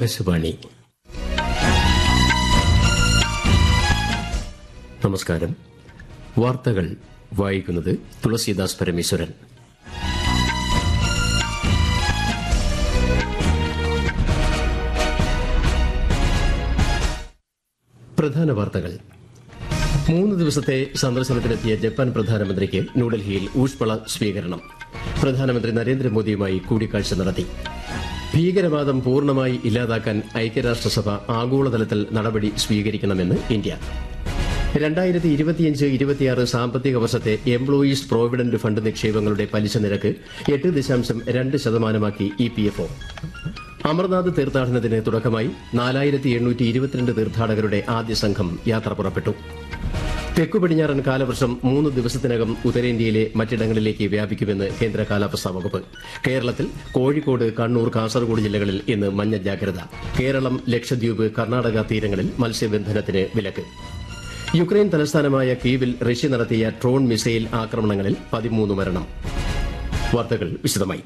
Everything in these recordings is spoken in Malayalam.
ആകാശവാണി നമസ്കാരം വാർത്തകൾ വായിക്കുന്നത് തുളസീദാസ് പരമേശ്വരൻ പ്രധാന വാർത്തകൾ മൂന്ന് ദിവസത്തെ സന്ദർശനത്തിനെത്തിയ ജപ്പാൻ പ്രധാനമന്ത്രിക്ക് ന്യൂഡൽഹിയിൽ ഊഷ്മള സ്വീകരണം പ്രധാനമന്ത്രി നരേന്ദ്രമോദിയുമായി കൂടിക്കാഴ്ച നടത്തി ഭീകരവാദം പൂർണ്ണമായി ഇല്ലാതാക്കാൻ ഐക്യരാഷ്ട്രസഭ ആഗോളതലത്തിൽ നടപടി സ്വീകരിക്കണമെന്ന് ഇന്ത്യ രണ്ടായിരത്തി ഇരുപത്തിയഞ്ച് ഇരുപത്തിയാറ് സാമ്പത്തിക വർഷത്തെ എംപ്ലോയീസ് പ്രോവിഡന്റ് ഫണ്ട് നിക്ഷേപങ്ങളുടെ പലിശ നിരക്ക് എട്ട് ദശാംശം രണ്ട് ശതമാനമാക്കി E P F O Amarnath തീർത്ഥാടനത്തിന് തുടക്കമായി നാലായിരത്തി എണ്ണൂറ്റി ഇരുപത്തിരണ്ട് തീർത്ഥാടകരുടെ ആദ്യ സംഘം യാത്ര പുറപ്പെട്ടു തെക്കു പടിഞ്ഞാറൻ കാലവർഷം മൂന്ന് ദിവസത്തിനകം ഉത്തരേന്ത്യയിലെ മറ്റിടങ്ങളിലേക്ക് വ്യാപിക്കുമെന്ന് കേന്ദ്ര കാലാവസ്ഥാ വകുപ്പ് കേരളത്തിൽ കോഴിക്കോട് കണ്ണൂർ കാസർഗോഡ് ജില്ലകളിൽ ഇന്ന് മഞ്ഞ ജാഗ്രത കേരളം ലക്ഷദ്വീപ് കർണാടക തീരങ്ങളിൽ മത്സ്യബന്ധനത്തിന് വിലക്ക് യുക്രൈൻ തലസ്ഥാനമായ കീവിൽ റഷ്യ നടത്തിയ ഡ്രോൺ മിസൈൽ ആക്രമണങ്ങളിൽ പതിമൂന്ന് മരണം വാർത്തകൾ വിശദമായി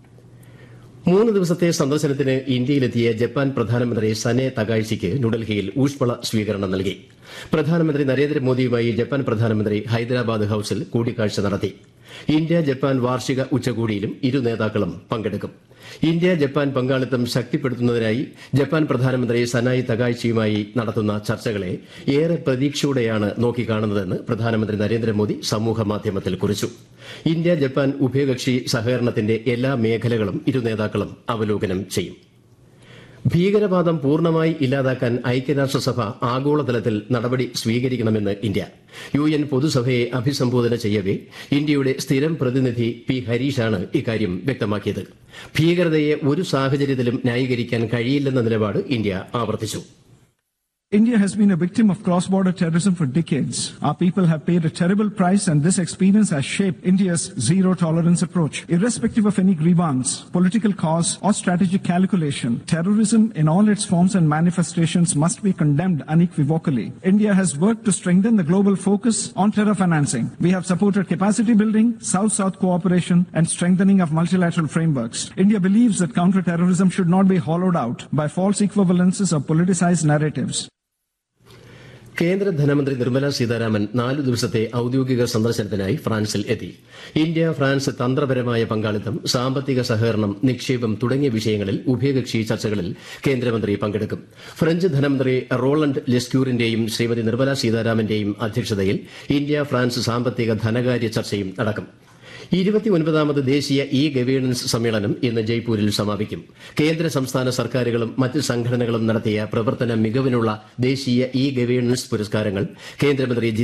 മൂന്ന് ദിവസത്തെ സന്ദർശനത്തിന് ഇന്ത്യയിലെത്തിയ ജപ്പാൻ പ്രധാനമന്ത്രി സനെ തകാഴ്ചയ്ക്ക് ന്യൂഡൽഹിയിൽ ഊഷ്മള സ്വീകരണം നൽകി പ്രധാനമന്ത്രി നരേന്ദ്രമോദിയുമായി ജപ്പാൻ പ്രധാനമന്ത്രി ഹൈദരാബാദ് ഹൌസിൽ കൂടിക്കാഴ്ച നടത്തി ഇന്ത്യ ജപ്പാൻ വാർഷിക ഉച്ചകോടിയിലും ഇരു നേതാക്കളും പങ്കെടുക്കും ഇന്ത്യ ജപ്പാൻ പങ്കാളിത്തം ശക്തിപ്പെടുത്തുന്നതിനായി ജപ്പാൻ പ്രധാനമന്ത്രി സനായി തകാഴ്ചയുമായി നടത്തുന്ന ചർച്ചകളെ ഏറെ പ്രതീക്ഷയോടെയാണ് നോക്കിക്കാണുന്നതെന്ന് പ്രധാനമന്ത്രി നരേന്ദ്രമോദി സമൂഹമാധ്യമത്തിൽ കുറിച്ചു ഇന്ത്യ ജപ്പാൻ ഉഭയകക്ഷി സഹകരണത്തിന്റെ എല്ലാ മേഖലകളും ഇരു നേതാക്കളും അവലോകനം ചെയ്യും ഭീകരവാദം പൂർണ്ണമായി ഇല്ലാതാക്കാൻ ഐക്യരാഷ്ട്രസഭ ആഗോളതലത്തിൽ നടപടി സ്വീകരിക്കണമെന്ന് ഇന്ത്യ യു എൻ പൊതുസഭയെ അഭിസംബോധന ചെയ്യവെ ഇന്ത്യയുടെ സ്ഥിരം പ്രതിനിധി പി ഹരീഷാണ് ഇക്കാര്യം വ്യക്തമാക്കിയത് ഭീകരതയെ ഒരു സാഹചര്യത്തിലും ന്യായീകരിക്കാൻ കഴിയില്ലെന്ന നിലപാട് ഇന്ത്യ ആവർത്തിച്ചു India has been a victim of cross-border terrorism for decades. Our people have paid a terrible price and this experience has shaped India's zero-tolerance approach. Irrespective of any grievance, political cause or strategic calculation, terrorism in all its forms and manifestations must be condemned unequivocally. India has worked to strengthen the global focus on terror financing. We have supported capacity building, South-South cooperation and strengthening of multilateral frameworks. India believes that counter-terrorism should not be hollowed out by false equivalences or politicized narratives. കേന്ദ്ര ധനമന്ത്രി നിർമ്മല സീതാരാമൻ നാലു ദിവസത്തെ ഔദ്യോഗിക സന്ദർശനത്തിനായി ഫ്രാൻസിൽ എത്തി ഇന്ത്യ ഫ്രാൻസ് തന്ത്രപരമായ പങ്കാളിത്തം സാമ്പത്തിക സഹകരണം നിക്ഷേപം തുടങ്ങിയ വിഷയങ്ങളിൽ ഉഭയകക്ഷി ചർച്ചകളിൽ കേന്ദ്രമന്ത്രി പങ്കെടുക്കും ഫ്രഞ്ച് ധനമന്ത്രി റോളണ്ട് ലെസ്ക്യൂറിന്റെയും ശ്രീമതി നിർമ്മല സീതാരാമന്റെയും അധ്യക്ഷതയിൽ ഇന്ത്യ ഫ്രാൻസ് സാമ്പത്തിക ധനകാര്യ ചർച്ചയും നടക്കും ഇരുപത്തിയൊൻപതാമത് ദേശീയ ഇ ഗവേണൻസ് സമ്മേളനം ഇന്ന് ജയ്പൂരിൽ സമാപിക്കും കേന്ദ്ര സംസ്ഥാന സർക്കാരുകളും മറ്റ് സംഘടനകളും നടത്തിയ പ്രവർത്തന മികവിനുള്ള ദേശീയ ഇ ഗവേണൻസ് പുരസ്കാരങ്ങൾ കേന്ദ്രമന്ത്രി